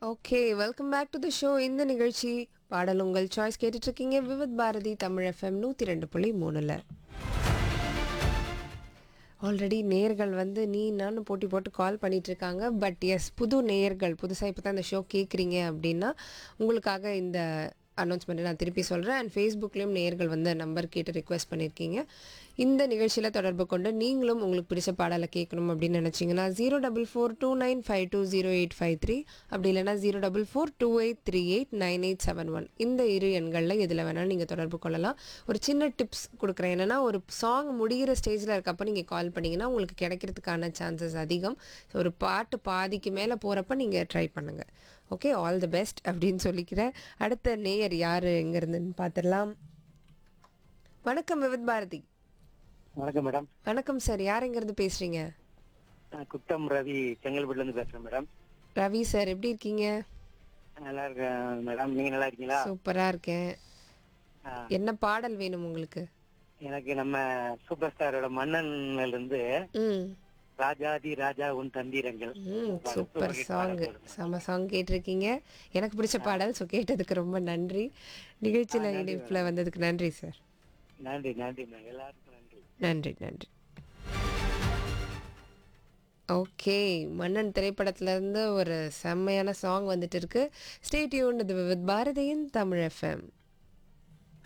Okay welcome back to the show இந்த நிகழ்ச்சி பாடல் உங்கள் சாய்ஸ் கேட்டுட்டு இருக்கீங்க விவித் பாரதி தமிழ் எஃப்எம் நூற்றி ரெண்டு புள்ளி மூணில் ஆல்ரெடி நேர்கள் வந்து நீ நான் போட்டி போட்டு கால் பண்ணிட்டு இருக்காங்க பட் எஸ் புது நேயர்கள் புதுசாக இப்போ தான் இந்த ஷோ கேட்குறீங்க அப்படின்னா உங்களுக்காக இந்த அனௌன்ஸ்மெண்ட்டை நான் திருப்பி சொல்கிறேன் அண்ட் ஃபேஸ்புக்லேயும் நேயர்கள் வந்து நம்பர் கேட்டு ரிக்வெஸ்ட் பண்ணியிருக்கீங்க இந்த நிகழ்ச்சியில் தொடர்பு கொண்டு நீங்களும் உங்களுக்கு பிடிச்ச பாடலை கேட்கணும் அப்படின்னு நினச்சிங்கன்னா zero double four two nine five two zero eight five three அப்படி இல்லைனா zero double four two eight three eight nine eight seven one இந்த இரு எண்களில் எதில் வேணாலும் நீங்கள் தொடர்பு கொள்ளலாம் ஒரு சின்ன டிப்ஸ் கொடுக்குறேன் என்னென்னா ஒரு சாங் முடிகிற ஸ்டேஜில் இருக்கப்போ நீங்கள் கால் பண்ணிங்கன்னா உங்களுக்கு கிடைக்கிறதுக்கான சான்சஸ் அதிகம் ஸோ ஒரு பாட்டு பாதிக்கு மேலே போகிறப்ப நீங்கள் ட்ரை பண்ணுங்கள் ஓகே ஆல் தி பெஸ்ட் அப்படின்னு சொல்லிக்கிறேன் அடுத்த நேயர் யார் எங்கேருந்துன்னு பார்த்துடலாம் வணக்கம் விவித் பாரதி வணக்கம் மேடம் வணக்கம் சார் யார் எங்கேருந்து பேசுகிறீங்க நான் குட்டம் ரவி செங்கல்பட்டுல இருந்து பேசுறேன் மேடம் ரவி சார் எப்படி இருக்கீங்க நல்லா இருக்கேன் மேடம் நீங்க நல்லா இருக்கீங்களா சூப்பராக இருக்கேன் ஆ, என்ன பாடல் வேணும் உங்களுக்கு எனக்கு நம்ம சூப்பர் ஸ்டாரோட மன்னன்ல இருந்து ம் ராஜாதி ராஜா உன் தந்திரங்கள் ம் பாடல், சூப்பர் super hit சாங் பாடல் போடுங்க. செம சாங் கேட்டிருக்கீங்க எனக்கு பிடிச்ச பாடல் ஸோ கேட்டதுக்கு ரொம்ப நன்றி நிகழ்ச்சியில் இணைப்பில் வந்ததுக்கு நன்றி சார் நன்றி நன்றி மேம் எல்லாருக்கும் நன்றி நன்றி நன்றி ஓகே மன்னன் திரைப்படத்துல இருந்து ஒரு செம்மையான சாங் வந்துட்டு இருக்கு ஸ்டேட்யூன் இது வித் பாரதியின் தமிழ் எஃப்எம்